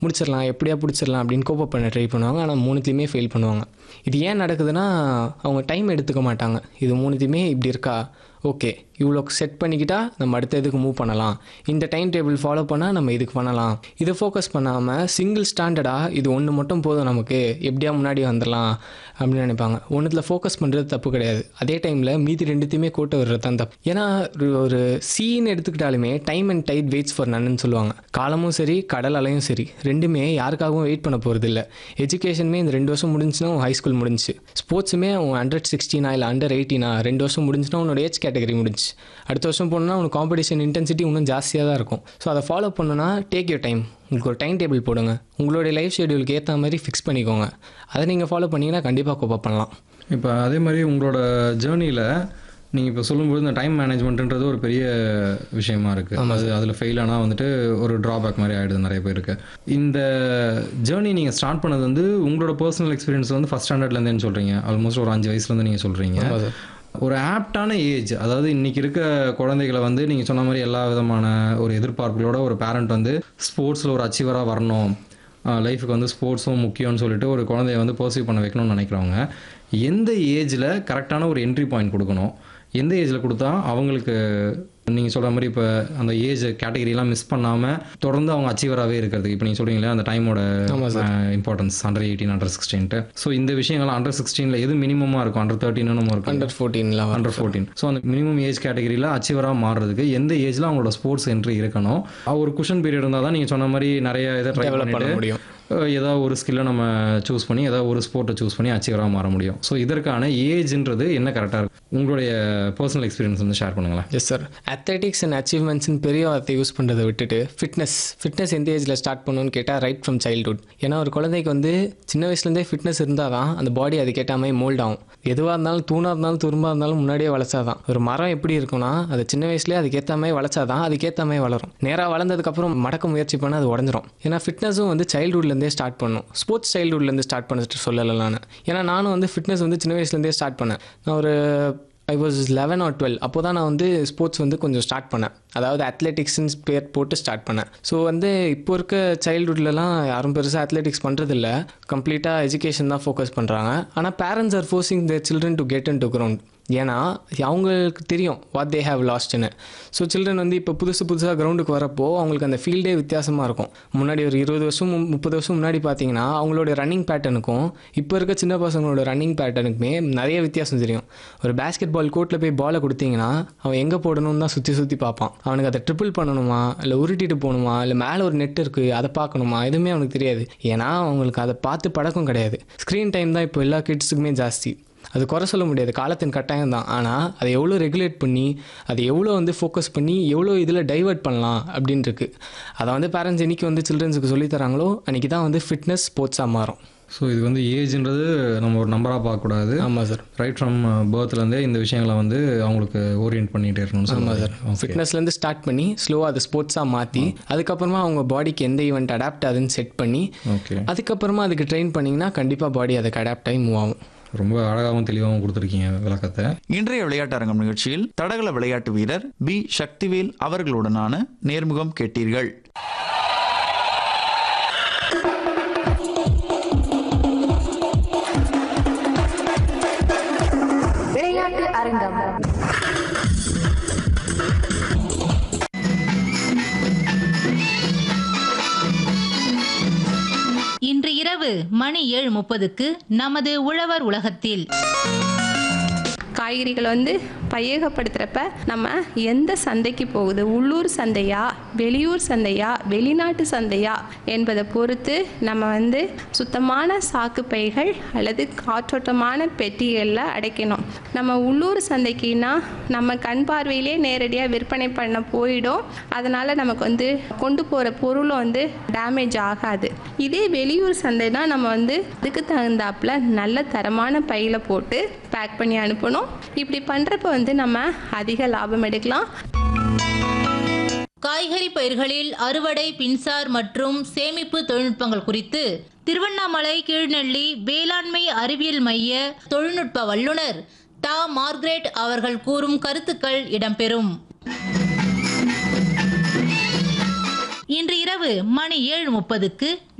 முடிச்சிடலாம் எப்படியா பிடிச்சிடலாம் அப்படின்னு கோப்பப் பண்ண ட்ரை பண்ணுவாங்க ஆனால் மூணுத்தையுமே ஃபெயில் பண்ணுவாங்க இது ஏன் நடக்குதுன்னா அவங்க டைம் எடுத்துக்க மாட்டாங்க இது மூணுத்தையுமே இப்படி இருக்கா ஓகே இவ்வளோ செட் பண்ணிக்கிட்டா நம்ம அடுத்த இதுக்கு மூவ் பண்ணலாம் இந்த டைம் டேபிள் ஃபாலோ பண்ணால் நம்ம இதுக்கு பண்ணலாம் இதை ஃபோக்கஸ் பண்ணாமல் சிங்கிள் ஸ்டாண்டர்டாக இது ஒன்று மட்டும் போதும் நமக்கு எப்படியா முன்னாடி வந்துடலாம் அப்படின்னு நினைப்பாங்க ஒன்றுத்தில் ஃபோக்கஸ் பண்ணுறது தப்பு கிடையாது அதே டைமில் மீதி ரெண்டுத்தையுமே கோட்டை வர்றது தான் தப்பு ஏன்னா ஒரு- ஒரு சீன் எடுத்துக்கிட்டாலுமே time and tide waits for none சொல்லுவாங்க காலமும் சரி கடல் அலையும் சரி ரெண்டுமே யாருக்காகவும் வெயிட் பண்ண போகிறது இல்லை எஜுகேஷனுமே இந்த ரெண்டு வருஷம் முடிஞ்சுன்னா ஹை ஸ்கூல் முடிஞ்சுச்சு ஸ்போர்ட்ஸுமே அவன் ஹண்ட்ரட் சிக்ஸ்டீனா இல்லை அண்டர் எயிட்டினா ரெண்டு வருஷம் முடிஞ்சுன்னா உன்னோட ஏஜ் கேட்டகரி முடிஞ்சு அடுத்த வருஷம் போனோன்னா உனக்கு காம்படிஷன் இன்டென்சிட்டி இன்னும் ஜாஸ்தியாக தான் இருக்கும் ஸோ அதை ஃபாலோ பண்ணுன்னா டேக் யூர் டைம் உங்களுக்கு ஒரு டைம் டேபிள் போடுங்க உங்களுடைய லைஃப் ஷெடியூலுக்கு ஏற்ற மாதிரி ஃபிக்ஸ் பண்ணிக்கோங்க அதை நீங்கள் ஃபாலோ பண்ணிங்கன்னா கண்டிப்பாக கோப்பப் பண்ணலாம் இப்போ அதே மாதிரி உங்களோட ஜேர்னியில் நீங்கள் இப்போ சொல்லும்போது இந்த டைம் மேனேஜ்மெண்ட்ன்றது ஒரு பெரிய விஷயமா இருக்குது அது அதில் ஃபெயில் ஆனால் வந்துட்டு ஒரு ட்ராபேக் மாதிரி ஆகிடுது நிறைய பேருக்கு இந்த ஜேர்னி நீங்கள் ஸ்டார்ட் பண்ணது வந்து உங்களோட பர்சனல் எக்ஸ்பீரியன்ஸ் வந்து ஃபஸ்ட் ஸ்டாண்டர்ட்லேருந்தேன்னு சொல்கிறீங்க ஆல்மோஸ்ட் ஒரு அஞ்சு வயசுலேருந்து நீங்கள் சொல்கிறீங்க ஒரு ஆப்டான ஏஜ் அதாவது இன்னைக்கு இருக்க குழந்தைகளை வந்து நீங்கள் சொன்ன மாதிரி எல்லா விதமான ஒரு எதிர்பார்ப்புகளோட ஒரு பேரண்ட் வந்து ஸ்போர்ட்ஸில் ஒரு அச்சீவராக வரணும் லைஃபுக்கு வந்து ஸ்போர்ட்ஸும் முக்கியம்னு சொல்லிட்டு ஒரு குழந்தைய வந்து பர்சீவ் பண்ண வைக்கணும்னு நினைக்கிறவங்க எந்த ஏஜில் கரெக்டான ஒரு என்ட்ரி பாயிண்ட் கொடுக்கணும் எந்த ஏஜில் கொடுத்தா அவங்களுக்கு நீங்கள் சொல்கிற மாதிரி இப்போ அந்த ஏஜ் கேட்டகரியெலாம் மிஸ் பண்ணாமல் தொடர்ந்து அவங்க அச்சீவராகவே இருக்கிறதுக்கு இப்போ நீங்கள் சொல்கிறீங்களே அந்த டைமோட இம்பார்ட்டன்ஸ் அண்டர் எயிட்டீன் அண்டர் சிக்ஸ்டீன்ட்டு ஸோ இந்த விஷயங்கள் அண்டர் சிக்ஸ்டீனில் எது மினிமமாக இருக்கும் அண்டர் தேர்ட்டின்னு நம்ம இருக்கும் அண்டர் ஃபோர்டீனில் அண்டர் ஃபோர்டீன் ஸோ அந்த மினிமம் ஏஜ் கேட்டகரியில் அச்சீவராக மாறுறதுக்கு எந்த ஏஜில் அவங்களோட ஸ்போர்ட்ஸ் என்ட்ரி இருக்கணும் அஹ் ஒரு குஷன் பீரியட் இருந்தால் தான் நீங்கள் சொன்ன மாதிரி நிறைய இதை ட்ரை டெவலப் பண்ண பண்ணிட்டு முடியும் அஹ் ஏதாவது ஒரு ஸ்கில்லை நம்ம சூஸ் பண்ணி ஏதாவது ஒரு ஸ்போர்ட்டை சூஸ் பண்ணி அச்சீவராக மாற முடியும் ஸோ இதற்கான ஏஜ்ன்றது என்ன கரெக்டாக இருக்கும் உங்களுடைய பர்சனல் எக்ஸ்பீரியன்ஸ் வந்து ஷேர் பண்ணுங்களேன் எஸ் சார் அத்லெட்டிக்ஸ் அண்ட் அச்சீவ்மெண்ட்ஸ்னு பெரிய வார்த்தை யூஸ் பண்ணுறதை விட்டுட்டு ஃபிட்னஸ் ஃபிட்னஸ் எந்த ஏஜில் ஸ்டார்ட் பண்ணணும்னு கேட்டால் ரைட் ஃப்ரம் சைல்ட்ஹுட் ஏன்னா ஒரு குழந்தைக்கு வந்து சின்ன வயசுலேருந்தே ஃபிட்னஸ் இருந்தால் தான் அந்த பாடி அதுக்கேற்ற மாதிரி மோல்ட் ஆகும் எதுவாக இருந்தாலும் தூணாக இருந்தாலும் துரும்பாக இருந்தாலும் முன்னாடியே வளர்ச்சாதான் ஒரு மரம் எப்படி இருக்கும்னா அது சின்ன வயசுலேயே அதுக்கேற்ற மாதிரி வளர்ச்சாதான் அதுக்கேற்ற மாதிரி வளரும் நேராக வளர்ந்ததுக்கப்புறம் மடக்க முயற்சி பண்ணால் அது உடஞ்சிரும் ஏன்னா ஃபிட்னஸும் வந்து சைல்ட்ஹுட்லேருந்தே ஸ்டார்ட் பண்ணும் ஸ்போர்ட்ஸ் சைல்ட்ஹுட்லேருந்து ஸ்டார்ட் பண்ணிட்டு சொல்லலை நான் ஏன்னா நானும் வந்து ஃபிட்னஸ் வந்து சின்ன வயசுலேருந்தே ஸ்டார்ட் பண்ணேன் நான் ஒரு I was eleven or twelve அப்போ தான் நான் வந்து ஸ்போர்ட்ஸ் வந்து கொஞ்சம் ஸ்டார்ட் பண்ணேன் அதாவது அத்லெட்டிக்ஸ்னு பேர் போட்டு ஸ்டார்ட் பண்ணேன் ஸோ வந்து இப்போ இருக்க சைல்டுஹுட்லலாம் யாரும் பெருசாக அத்லெட்டிக்ஸ் பண்ணுறதில்ல கம்ப்ளீட்டாக எஜுகேஷன் தான் ஃபோக்கஸ் பண்ணுறாங்க ஆனால் parents are forcing the children to get into ground ஏன்னா அவங்களுக்கு தெரியும் வாட் தே ஹேவ் லாஸ்ட்னு ஸோ சில்ட்ரன் வந்து இப்போ புதுசு புதுசாக கிரவுண்டுக்கு வரப்போ அவங்களுக்கு அந்த ஃபீல்டே வித்தியாசமாக இருக்கும் முன்னாடி ஒரு இருபது வருஷம் மு- முப்பது வருஷம் முன்னாடி பார்த்தீங்கன்னா அவங்களோட ரன்னிங் பேட்டர்னுக்கும் இப்போ இருக்க சின்ன பசங்களோட ரன்னிங் பேட்டர்னுக்குமே நிறைய வித்தியாசம் தெரியும் ஒரு பேஸ்கெட் பால் கோர்ட்டில் போய் பாலை கொடுத்தீங்கன்னா அவன் எங்கே போடணும்னு தான் சுற்றி சுற்றி பார்ப்பான் அவனுக்கு அதை ட்ரிபிள் பண்ணணுமா இல்லை உருட்டிட்டு போகணுமா இல்லை மேலே ஒரு நெட் இருக்குது அதை பார்க்கணுமா எதுவுமே அவனுக்கு தெரியாது ஏன்னா அவங்களுக்கு அதை பார்த்து பழக்கம் கிடையாது ஸ்க்ரீன் டைம் தான் இப்போ எல்லா கிட்ஸுக்குமே ஜாஸ்தி அது குறை சொல்ல முடியாது காலத்தின் கட்டாயம் தான் ஆனால் அதை எவ்வளோ ரெகுலேட் பண்ணி அதை எவ்வளோ வந்து ஃபோக்கஸ் பண்ணி எவ்வளோ இதில் டைவர்ட் பண்ணலாம் அப்படின்னு இருக்கு அதை வந்து பேரண்ட்ஸ் என்னைக்கு வந்து சில்ட்ரன்ஸுக்கு சொல்லித் தராங்களோ அன்றைக்கி தான் வந்து ஃபிட்னஸ் ஸ்போர்ட்ஸாக மாறும் ஸோ இது வந்து ஏஜ்ன்றது நம்ம ஒரு நம்பராக பார்க்கக்கூடாது ஆமாம் சார் ரைட் ஃப்ரம் பேர்த்லேருந்தே இந்த விஷயங்களை வந்து அவங்களுக்கு ஓரியன்ட் பண்ணிகிட்டே இருக்கணும்னு ஆமாம் சொல்லுவாங்க சார் ஃபிட்னஸ்லேருந்து ஸ்டார்ட் பண்ணி ஸ்லோவாக அதை ஸ்போர்ட்ஸாக மாற்றி அதுக்கப்புறமா அவங்க பாடிக்கு எந்த ஈவெண்ட் அடாப்ட் ஆகுதுன்னு செட் பண்ணி ஓகே அதுக்கப்புறமா அதுக்கு ட்ரெயின் பண்ணிங்கன்னா கண்டிப்பாக பாடி அதுக்கு அடாப்ட் ஆகி மூவ் ஆகும் ரொம்ப அழகாகவும் தெளிவாகவும் கொடுத்துருக்கீங்க விளக்கத்தை இன்றைய விளையாட்டு அரங்கம் நிகழ்ச்சியில் தடகள விளையாட்டு வீரர் பி சக்திவேல் அவர்களுடனான நேர்முகம் கேட்டீர்கள் விளையாட்டு அரங்கம் இன்று இரவு மணி ஏழு முப்பதுக்கு நமது உழவர் உலகத்தில் காய்கறிகளை வந்து பையகப்படுத்துகிறப்ப நம்ம எந்த சந்தைக்கு போகுது உள்ளூர் சந்தையா வெளியூர் சந்தையா வெளிநாட்டு சந்தையா என்பதை பொறுத்து நம்ம வந்து சுத்தமான சாக்கு பைகள் அல்லது காற்றோட்டமான பெட்டிகளில் அடைக்கணும் நம்ம உள்ளூர் சந்தைக்குன்னா நம்ம கண் பார்வையிலே நேரடியாக விற்பனை பண்ண போயிடும் அதனால் நமக்கு வந்து கொண்டு போகிற பொருளும் வந்து டேமேஜ் ஆகாது இதே வெளியூர் சந்தைனா நம்ம வந்து இதுக்கு தகுந்தாப்புல நல்ல தரமான பையில போட்டு பேக் பண்ணி அனுப்பணும் இப்படி பண்ணுறப்ப வந்து நம்ம அதிக லாபம் எடுக்கலாம் காய்கறி பயிர்களில் அறுவடை பின்சார் மற்றும் சேமிப்பு தொழில்நுட்பங்கள் குறித்து திருவண்ணாமலை கீழ்நெல்லி வேளாண்மை அறிவியல் மைய தொழில்நுட்ப வல்லுநர் தா மார்க்ரெட் அவர்கள் கூறும் கருத்துக்கள் இடம்பெறும் இன்று இரவு மணி ஏழு முப்பதுக்கு